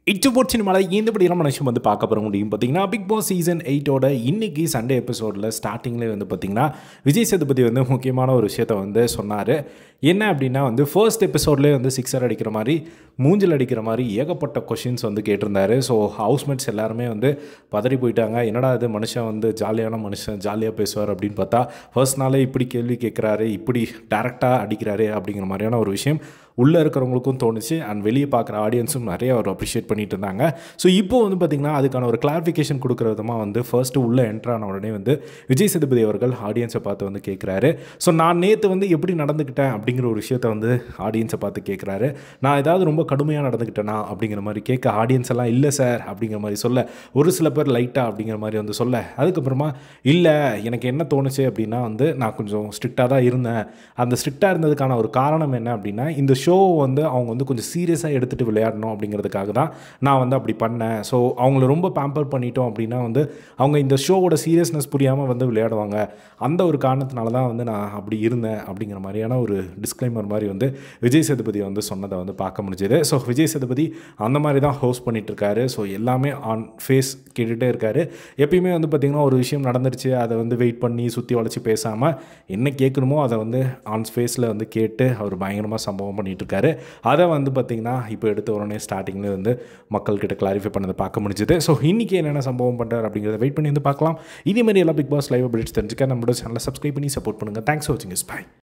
இட்டு போட் சினிமாவில் எந்தபடி மனுஷன் வந்து பார்க்க போகிற முடியும் பார்த்தீங்கன்னா பிக் பாஸ் சீசன் எயிட்டோட இன்னைக்கு சண்டே எபிசோடில் ஸ்டார்டிங்லேயே வந்து பார்த்தீங்கன்னா விஜய் சேதுபதி வந்து முக்கியமான ஒரு விஷயத்த வந்து சொன்னார் என்ன அப்படின்னா வந்து ஃபர்ஸ்ட் எபிசோட்லேயே வந்து சிக்ஸர் அடிக்கிற மாதிரி மூஞ்சில் அடிக்கிற மாதிரி ஏகப்பட்ட கொஷின்ஸ் வந்து கேட்டிருந்தாரு ஸோ ஹவுஸ்மேட்ஸ் எல்லாருமே வந்து பதறி போயிட்டாங்க என்னடா இது மனுஷன் வந்து ஜாலியான மனுஷன் ஜாலியாக பேசுவார் அப்படின்னு பார்த்தா ஃபர்ஸ்ட் நாளே இப்படி கேள்வி கேட்குறாரு இப்படி டேரெக்டாக அடிக்கிறாரு அப்படிங்கிற மாதிரியான ஒரு விஷயம் உள்ளே இருக்கிறவங்களுக்கும் தோணுச்சு அண்ட் வெளியே பார்க்குற ஆடியன்ஸும் நிறைய அவர் அப்ரிஷியேட் பண்ணிட்டு இருந்தாங்க ஸோ இப்போ வந்து பார்த்திங்கன்னா அதுக்கான ஒரு கிளாரிஃபிகேஷன் கொடுக்குற விதமாக வந்து ஃபர்ஸ்ட்டு உள்ளே என்ட்ரு ஆன உடனே வந்து விஜய் சேதுபதி அவர்கள் ஆடியன்ஸை பார்த்து வந்து கேட்குறாரு ஸோ நான் நேற்று வந்து எப்படி நடந்துக்கிட்டேன் அப்படிங்கிற ஒரு விஷயத்த வந்து ஆடியன்ஸை பார்த்து கேட்குறாரு நான் ஏதாவது ரொம்ப கடுமையாக நடந்துக்கிட்டேனா அப்படிங்கிற மாதிரி கேட்க ஆடியன்ஸ் எல்லாம் இல்லை சார் அப்படிங்கிற மாதிரி சொல்ல ஒரு சில பேர் லைட்டாக அப்படிங்கிற மாதிரி வந்து சொல்ல அதுக்கப்புறமா இல்லை எனக்கு என்ன தோணுச்சு அப்படின்னா வந்து நான் கொஞ்சம் ஸ்ட்ரிக்டாக தான் இருந்தேன் அந்த ஸ்ட்ரிக்டாக இருந்ததுக்கான ஒரு காரணம் என்ன அப்படின்னா இந்த ஷோ வந்து அவங்க வந்து கொஞ்சம் சீரியஸாக எடுத்துகிட்டு விளையாடணும் அப்படிங்கிறதுக்காக தான் நான் வந்து அப்படி பண்ணேன் ஸோ அவங்கள ரொம்ப பேம்பர் பண்ணிட்டோம் அப்படின்னா வந்து அவங்க இந்த ஷோவோட சீரியஸ்னஸ் புரியாமல் வந்து விளையாடுவாங்க அந்த ஒரு காரணத்தினால தான் வந்து நான் அப்படி இருந்தேன் அப்படிங்கிற மாதிரியான ஒரு டிஸ்க்ளைமர் மாதிரி வந்து விஜய் சேதுபதி வந்து சொன்னதை வந்து பார்க்க முடிஞ்சது ஸோ விஜய் சேதுபதி அந்த மாதிரி தான் ஹோஸ்ட் பண்ணிட்டு இருக்காரு ஸோ எல்லாமே ஆன் ஃபேஸ் கேட்டுகிட்டே இருக்காரு எப்பயுமே வந்து பார்த்திங்கன்னா ஒரு விஷயம் நடந்துருச்சு அதை வந்து வெயிட் பண்ணி சுற்றி வளைச்சி பேசாமல் என்ன கேட்கணுமோ அதை வந்து ஆன் ஃபேஸில் வந்து கேட்டு அவர் பயங்கரமாக சம்பவம் பண்ணிட்டு இருக்காரு அதை வந்து பார்த்திங்கன்னா இப்போ எடுத்த உடனே ஸ்டார்டிங்கில் வந்து மக்கள்கிட்ட கிளாரிஃபை பண்ணதை பார்க்க முடிஞ்சுது ஸோ இன்றைக்கி என்னென்ன சம்பவம் பண்ணுறாரு அப்படிங்கிறத வெயிட் பண்ணி வந்து பார்க்கலாம் இதே மாதிரி எல்லா பிக் பாஸ் லைவ் அப்டேட்ஸ் தெரிஞ்சுக்க நம்மளோட சேனலை சப்ஸ்கிரைப் பண்ணி சப்போர்ட் பண்ணுங்கள் தேங்க்ஸ் ஃபார் வாட்சிங் இஸ் பை